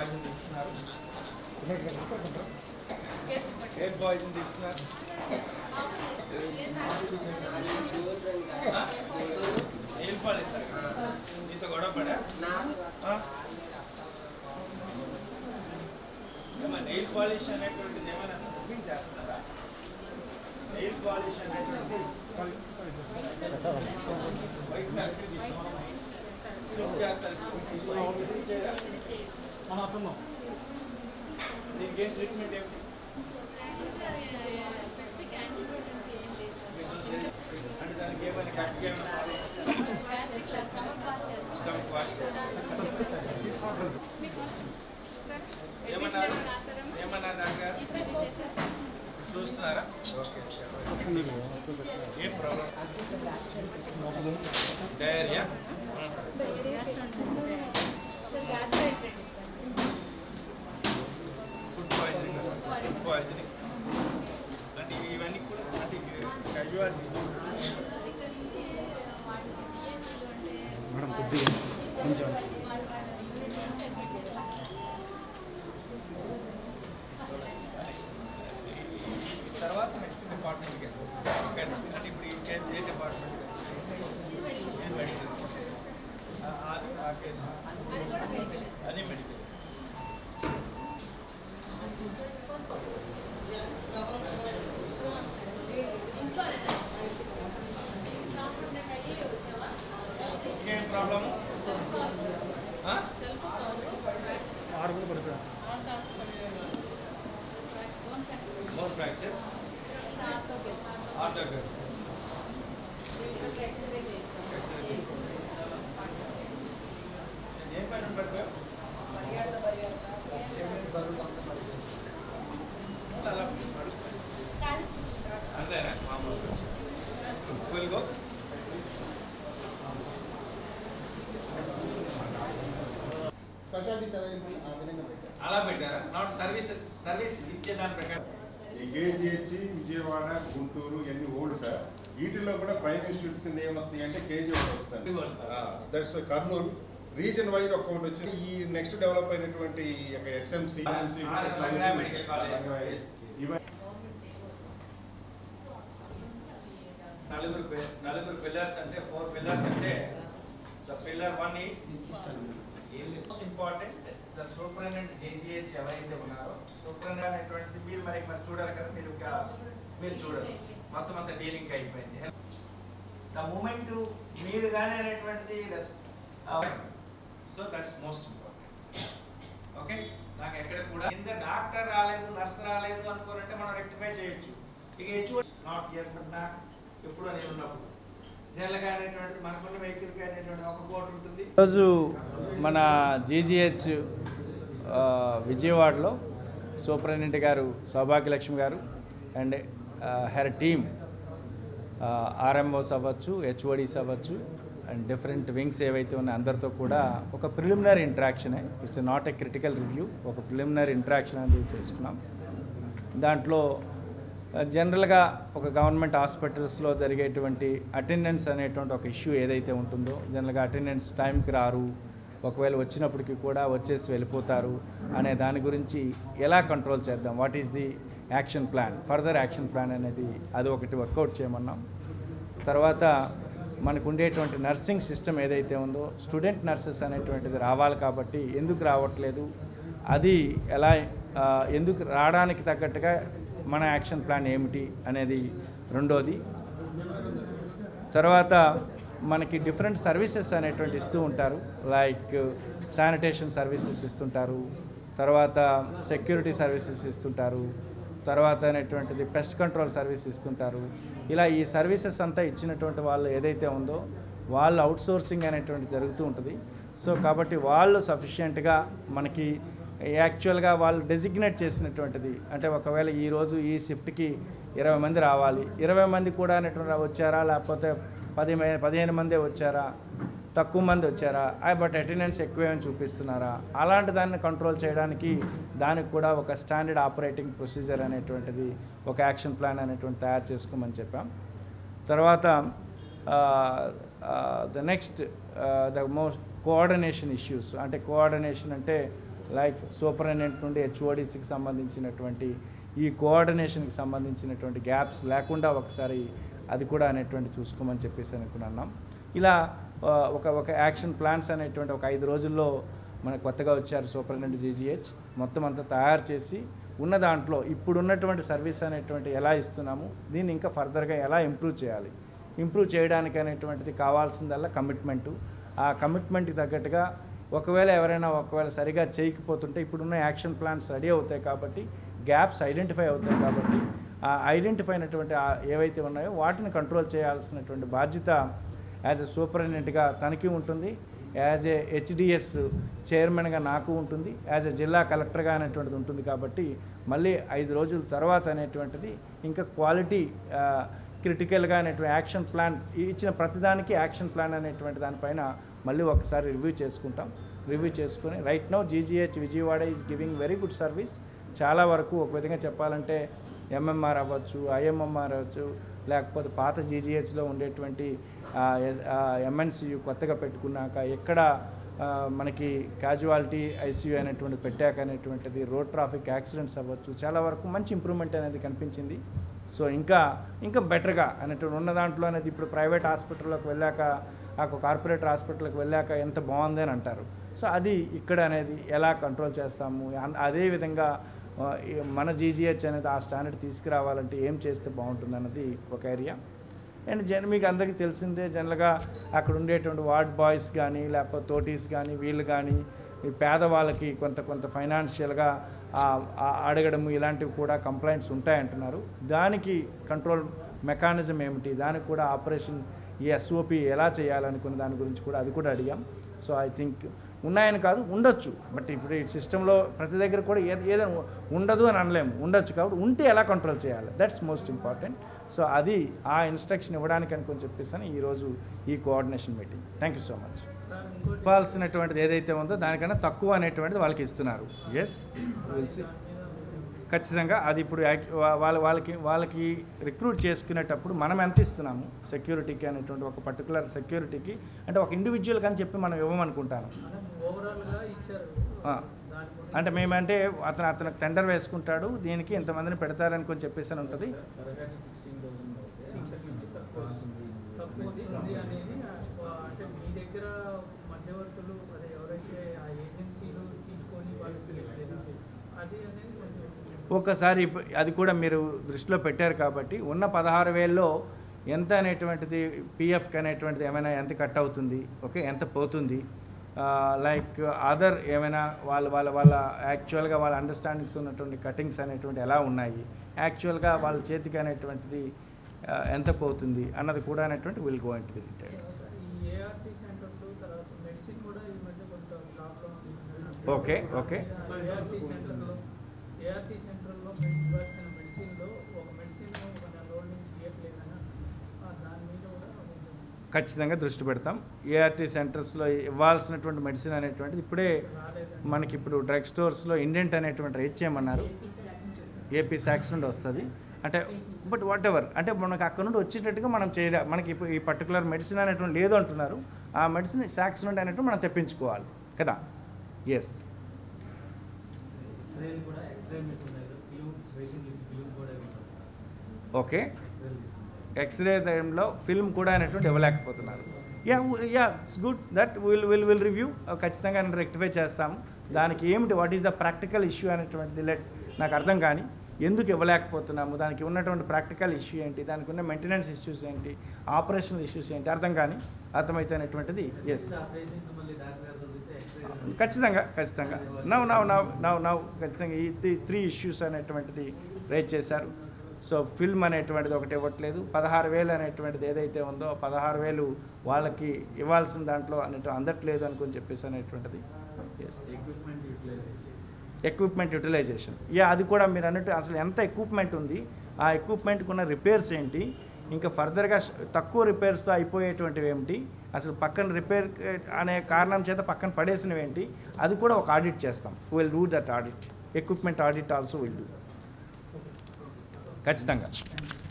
Poison తీసుకున్నారు ఏ poison తీసుకున్నారు నెయిల్ పాలిష్ నీతో గొడవ పడా ఏమన్నా నెయిల్ పాలిష్ అనేటువంటిది ఏమైనా స్కిప్పింగ్ చేస్తున్నారా నెయిల్ పాలిష్ అనేటువంటిది వైట్ చేస్తారు దీనికి ఏం ట్రీట్మెంట్ ఏమిటి అంటే దానికి ఏమైనా కరెక్ట్ స్టమక్ వాష్ ఏమన్నారు ఏమన్నారు డాక్టర్ చూస్తున్నారా ఓకే ఏం problem diarrhoea food poisoning food poisoning అంటే ఇవన్నీ కూడా అంటే క్యాజువాలిటీ మేడం కొద్దిగా కొంచెం తర్వాత నెక్స్ట్ డిపార్ట్మెంట్కి వెళ్తాం ఓకేనా అంటే ఇప్పుడు ఈ కేసు ఏ డిపార్ట్మెంట్ ఏం మెడికల్ ఆ కేసు అది మెడికల్ ఇంకేం ప్రాబ్లము ఆరు కూడా పడిపోయాం బోన్ ఫ్రాక్చర్ ఆర్థోగ్రఫీ ఏం పని పడిపోయావు అలా అంతేనా మామూలు వెల్గో స్పెషాలిటీస్ అవైలబుల్ ఆ విధంగా పెట్టారు అలా పెట్టారా నాట్ సర్వీసెస్ సర్వీస్ ఇచ్చే దాని ప్రకారం ఈ కేజీహెచ్ విజయవాడ గుంటూరు ఇవన్నీ ఓల్డ్ సార్ వీటిల్లో కూడా ప్రైమ్ ఇన్స్టిట్యూట్స్ కింద ఏమొస్తాయి అంటే కేజీ ఒకటి వస్తుంది దట్స్ కర్నూలు రీజన్ వైజ్ ఒక్కొక్కటి వచ్చి ఈ నెక్స్ట్ డెవలప్ అయినటువంటి ఎస్ఎంసి ఆ, రంగా మెడికల్ కాలేజ్. నలుగురు పి- నలుగురు పిల్లర్స్ అంటే ఫోర్ పిల్లర్స్ అంటే the pillar one is most important the superintendent JGH ఎవరైతే ఉన్నారో సూపరింటెండెంట్ అనేటువంటిది మీరు మరి మరి చూడాలి కదా మీరు ఇంకా మీరు చూడరు మొత్తం అంతా డీలింగ్ అయిపోయింది ద మూమెంట్ మీరు కానీ అనేటువంటిది so that's most important okay నాకు ఎక్కడ కూడా కింద డాక్టర్ రాలేదు నర్స్ రాలేదు అనుకోనంటే మనం రెక్టిఫై చేయొచ్చు ఇక హెచ్ నాట్ ఇయర్ బట్ నాకు ఎప్పుడు నేను ఉన్నప్పుడు జనరల్గా అనేటువంటిది మనకున్న వెహికల్కి అనేటువంటి ఒక కోట్ ఉంటుంది ఈరోజు మన జీజీహెచ్ విజయవాడలో సూపరింటెండెంట్ గారు సౌభాగ్యలక్ష్మి గారు అండ్ హెర్ టీమ్ ఆర్ఎంఓస్ అవ్వచ్చు హెచ్ఓడీస్ అవ్వచ్చు అండ్ డిఫరెంట్ వింగ్స్ ఏవైతే ఉన్నాయో అందరితో కూడా ఒక ప్రిలిమినరీ ఇంటరాక్షనే it's not a critical review ఒక ప్రిలిమినరీ ఇంటరాక్షన్ అనేది చేసుకున్నాం దాంట్లో ఆ, జనరల్గా ఒక గవర్నమెంట్ హాస్పిటల్స్లో జరిగేటువంటి అటెండెన్స్ అనేటువంటి ఒక ఇష్యూ ఏదైతే ఉంటుందో జనరల్గా అటెండెన్స్ టైంకి రారు ఒకవేళ వచ్చినప్పటికీ కూడా వచ్చేసి వెళ్ళిపోతారు అనే దాని గురించి ఎలా కంట్రోల్ చేద్దాం what is the action plan further action plan అనేది అది ఒకటి వర్కౌట్ చేయమన్నాం తర్వాత మనకు ఉండేటువంటి నర్సింగ్ సిస్టమ్ ఏదైతే ఉందో స్టూడెంట్ నర్సెస్ అనేటువంటిది రావాలి కాబట్టి ఎందుకు రావట్లేదు అది ఎలా ఆ, ఎందుకు రావడానికి తగ్గట్టుగా మన యాక్షన్ ప్లాన్ ఏమిటి అనేది రెండోది తర్వాత మనకి డిఫరెంట్ సర్వీసెస్ అనేటువంటి ఇస్తూ ఉంటారు లైక్ శానిటేషన్ సర్వీసెస్ ఇస్తుంటారు తర్వాత సెక్యూరిటీ సర్వీసెస్ ఇస్తుంటారు తర్వాత అనేటువంటిది పెస్ట్ కంట్రోల్ సర్వీస్ ఇస్తుంటారు ఇలా ఈ సర్వీసెస్ అంతా ఇచ్చినటువంటి వాళ్ళు ఏదైతే ఉందో వాళ్ళు అవుట్సోర్సింగ్ అనేటువంటి జరుగుతూ ఉంటుంది సో కాబట్టి వాళ్ళు సఫిషియెంట్గా మనకి యాక్చువల్గా వాళ్ళు డెసిగ్నేట్ చేసినటువంటిది అంటే ఒకవేళ ఈరోజు ఈ షిఫ్ట్కి ఇరవై మంది రావాలి ఇరవై మంది కూడా అనేటువంటి వచ్చారా లేకపోతే పది మ- పదిహేను మందే వచ్చారా తక్కువ మంది వచ్చారా ఆ, బట్ అటెండెన్స్ ఎక్కువేమని చూపిస్తున్నారా అలాంటి దాన్ని కంట్రోల్ చేయడానికి దానికి కూడా ఒక స్టాండర్డ్ ఆపరేటింగ్ ప్రొసీజర్ అనేటువంటిది ఒక యాక్షన్ ప్లాన్ అనేటువంటి తయారు చేసుకోమని చెప్పాం తర్వాత the next the most coordination issues అంటే కోఆర్డినేషన్ అంటే లైక్ సూపరింటెండెంట్ నుండి హెచ్ఓడిసికి సంబంధించినటువంటి ఈ కోఆర్డినేషన్కి సంబంధించినటువంటి గ్యాప్స్ లేకుండా ఒకసారి అది కూడా అనేటువంటి చూసుకోమని చెప్పేసి అనుకున్నాం ఇలా ఆ, ఒక ఒక యాక్షన్ ప్లాన్స్ అనేటువంటి ఒక ఐదు రోజుల్లో మనకు కొత్తగా వచ్చారు సూపరింటెండెంట్ జీజీహెచ్ మొత్తం అంతా తయారు చేసి ఉన్న దాంట్లో ఇప్పుడు ఉన్నటువంటి సర్వీస్ అనేటువంటి ఎలా ఇస్తున్నాము దీన్ని ఇంకా ఫర్దర్గా ఎలా ఇంప్రూవ్ చేయాలి ఇంప్రూవ్ చేయడానికి అనేటువంటిది కావాల్సిందల్లా కమిట్మెంటు ఆ కమిట్మెంట్కి తగ్గట్టుగా ఒకవేళ ఎవరైనా ఒకవేళ సరిగా చేయకపోతుంటే ఇప్పుడున్న యాక్షన్ ప్లాన్స్ రెడీ అవుతాయి కాబట్టి గ్యాప్స్ ఐడెంటిఫై అవుతాయి కాబట్టి ఆ ఐడెంటిఫై అయినటువంటి ఆ ఏవైతే ఉన్నాయో వాటిని కంట్రోల్ చేయాల్సినటువంటి బాధ్యత యాజ్ ఎ సూపరింటెండెంట్గా తనకి ఉంటుంది యాజ్ ఏ హెచ్డిఎస్ చైర్మన్గా నాకు ఉంటుంది యాజ్ ఎ జిల్లా కలెక్టర్గా అనేటువంటిది ఉంటుంది కాబట్టి మళ్ళీ ఐదు రోజుల తర్వాత అనేటువంటిది ఇంకా క్వాలిటీ క్రిటికల్గా అనేటువంటి యాక్షన్ ప్లాన్ ఇచ్చిన ప్రతిదానికి యాక్షన్ ప్లాన్ అనేటువంటి దానిపైన మళ్ళీ ఒకసారి రివ్యూ చేసుకుంటాం రివ్యూ చేసుకుని right now GGH Vijayawada is giving very good service చాలా వరకు ఒక విధంగా చెప్పాలంటే ఎంఎంఆర్ అవ్వచ్చు ఐఎంఎంఆర్ అవ్వచ్చు లేకపోతే పాత జీజీహెచ్లో ఉండేటువంటి ఎంఎన్సియు కొత్తగా పెట్టుకున్నాక ఎక్కడ ఆ, మనకి క్యాజువాలిటీ ఐసీయూ అనేటువంటి పెట్టాక అనేటువంటిది రోడ్ ట్రాఫిక్ యాక్సిడెంట్స్ అవ్వచ్చు చాలా వరకు మంచి ఇంప్రూవ్మెంట్ అనేది కనిపించింది సో ఇంకా ఇంకా బెటర్గా అనేటువంటి ఉన్న దాంట్లో అనేది ఇప్పుడు ప్రైవేట్ హాస్పిటల్లోకి వెళ్ళాక ఆ కార్పొరేట్ హాస్పిటల్కి వెళ్ళాక ఎంత బాగుంది అని అంటారు సో అది ఇక్కడ అనేది ఎలా కంట్రోల్ చేస్తాము అన్- అదే విధంగా ఆ, ఈ మన జీజీహెచ్ అనేది ఆ స్టాండర్డ్ తీసుకురావాలంటే ఏం చేస్తే బాగుంటుంది అన్నది ఒక ఏరియా అండ్ జన్ మీకు అందరికీ తెలిసిందే జనరల్గా అక్కడ ఉండేటువంటి వార్డ్ బాయ్స్ కానీ లేకపోతే తోటీస్ కానీ వీళ్ళు కానీ ఈ పేదవాళ్ళకి కొంత కొంత ఫైనాన్షియల్గా అడగడము ఇలాంటివి కూడా కంప్లైంట్స్ ఉంటాయంటున్నారు దానికి కంట్రోల్ మెకానిజం ఏమిటి దానికి కూడా ఆపరేషన్ ఈ ఎస్ఓపి ఎలా చేయాలనుకున్న దాని గురించి కూడా అది కూడా అడిగాం సో ఐ థింక్ ఉన్నాయని కాదు ఉండొచ్చు బట్ ఇప్పుడు ఈ సిస్టంలో ప్రతి దగ్గర కూడా ఏది ఏదైనా ఉండదు అని అనలేము ఉండొచ్చు కాబట్టి ఉంటే ఎలా కంట్రోల్ చేయాలి దట్స్ మోస్ట్ ఇంపార్టెంట్ సో అది ఆ ఇన్స్ట్రక్షన్ ఇవ్వడానికి అనుకుని చెప్పేసి ఈరోజు ఈ coordination meeting thank you so much ఇవ్వాల్సినటువంటిది ఏదైతే ఉందో దానికన్నా తక్కువ అనేటువంటిది వాళ్ళకి ఇస్తున్నారు ఎస్ విల్సి ఖచ్చితంగా అది ఇప్పుడు యాక్- వా- వాళ్ళ వాళ్ళకి వాళ్ళకి రిక్రూట్ చేసుకునేటప్పుడు మనం ఎంత ఇస్తున్నాము సెక్యూరిటీకి అనేటువంటి ఒక పర్టికులర్ సెక్యూరిటీకి అంటే ఒక ఇండివిజువల్ కానీ చెప్పి మనం ఇవ్వమనుకుంటాను ఓవరాల్గా ఇచ్చారు ఆ. దాని గురించి అంటే మేమంటే అతను అతను టెండర్ వేసుకుంటాడు దీనికి ఇంతమందిని పెడతారని కొంచెం చెప్పేసి అని ఉంటుంది తక్కువ వస్తుంది అనేది ఆ, అంటే మీ దగ్గర మధ్యవర్తులు అదే ఎవరైతే ఆ ఏజెన్సీలు తీసుకొని వాళ్ళకి తెలియదు అది అనేది కొంచెం ఒకసారి ఇప్పు- అది కూడా మీరు దృష్టిలో పెట్టారు కాబట్టి ఉన్న పదహారు వేల్లో ఎంత అనేటువంటిది పిఎఫ్కి అనేటువంటిది ఏమైనా ఎంత కట్ అవుతుంది ఓకే ఎంత పోతుంది లైక్ అదర్ ఏమైనా వాళ్ళ వాళ్ళ వాళ్ళ యాక్చువల్గా వాళ్ళ అండర్స్టాండింగ్స్ ఉన్నటువంటి కటింగ్స్ అనేటువంటి ఎలా ఉన్నాయి యాక్చువల్గా వాళ్ళ చేతికి అనేటువంటిది ఆ, ఎంత పోతుంది అన్నది కూడా అనేటువంటి విల్ గో ఇంటి డీటెయిల్స్ ఈ ఏఆర్టీ సెంటర్లు తర్వాత మెడిసిన్ కూడా ఈ మధ్య కొంత ప్రాబ్లం ఓకే, ఓకే. ఏఆర్టీ సెంటర్లో ఏఆర్టీ సెంటర్లో మేము ఇవ్వాల్సిన మెడిసిన్లో ఒక మెడిసిన్ ఒక నెల రోజుల నుంచి ఇవ్వట్లేదన్నా ఆ, దాని మీద కూడా కొంచెం ఖచ్చితంగా దృష్టి పెడతాం ఏఆర్టీ సెంటర్స్లో ఇవ్వాల్సినటువంటి మెడిసిన్ అనేటువంటిది ఇప్పుడే రాలేదని మనకి ఇప్పుడు డ్రగ్ స్టోర్స్లో ఇండెంట్ అనేటువంటి రేట్ చేయమన్నారు ఏపీ శాక్స్ నుండి వస్తుంది అంటే బట్ వాట్ ఎవర్ అంటే మనకి అక్కడ నుండి వచ్చేటట్టుగా మనం చేయలే మనకి ఇప్పుడు ఈ పర్టికులర్ మెడిసిన్ అనేటువంటి లేదు అంటున్నారు ఆ మెడిసిన్ శాక్స్ నుండి అనేటువంటి మనం తెప్పించుకోవాలి కదా ఎస్ ఎక్స్రేలు కూడా ఎక్స్రే మెషిన్ ఫిలిం పేషెంట్లకి ఫిలిం కూడా ఇవ్వట్లేదు. ఓకే ఎక్స్రేలు ఎక్స్రే టైంలో ఫిల్మ్ కూడా అనేటువంటి ఇవ్వలేకపోతున్నారు yeah yeah it's good that will will will review ఖచ్చితంగా నేను రెక్టిఫై చేస్తాము దానికి ఏమిటి what is the practical issue అనేటువంటిది లెట్ నాకు అర్థం కానీ ఎందుకు ఇవ్వలేకపోతున్నాము దానికి ఉన్నటువంటి ప్రాక్టికల్ ఇష్యూ ఏంటి దానికి ఉన్న మెయింటెనెన్స్ ఇష్యూస్ ఏంటి ఆపరేషనల్ ఇష్యూస్ ఏంటి అర్థం కానీ అర్థమైతే అనేటువంటిది ఎస్ ఎక్స్రే ఆపరేషన్స్ మళ్ళీ డాక్టర్ గారు చదివితే ఎక్స్రే ఖచ్చితంగా ఖచ్చితంగా now now now now now ఖచ్చితంగా ఈ త్రీ త్రీ ఇష్యూస్ అనేటువంటిది రేజ్ చేశారు సో ఫిల్మ్ అనేటువంటిది ఒకటి ఇవ్వట్లేదు పదహారు వేలు అనేటువంటిది ఏదైతే ఉందో పదహారు వేలు వాళ్ళకి ఇవ్వాల్సిన దాంట్లో అనేటు అందట్లేదు అనుకుని చెప్పేసి అనేటువంటిది yes equipment utilization equipment utilization yeah అది కూడా మీరు అన్నట్టు అసలు ఎంత ఎక్విప్మెంట్ ఉంది ఆ ఎక్విప్మెంట్కి ఉన్న రిపేర్స్ ఏంటి ఇంకా ఫర్దర్గా తక్కువ రిపేర్స్తో అయిపోయేటువంటివి ఏమిటి అసలు పక్కన రిపేర్ అనే కారణం చేత పక్కన పడేసినవి ఏంటి అది కూడా ఒక ఆడిట్ చేస్తాం will do that audit equipment audit also will do ఖచ్చితంగా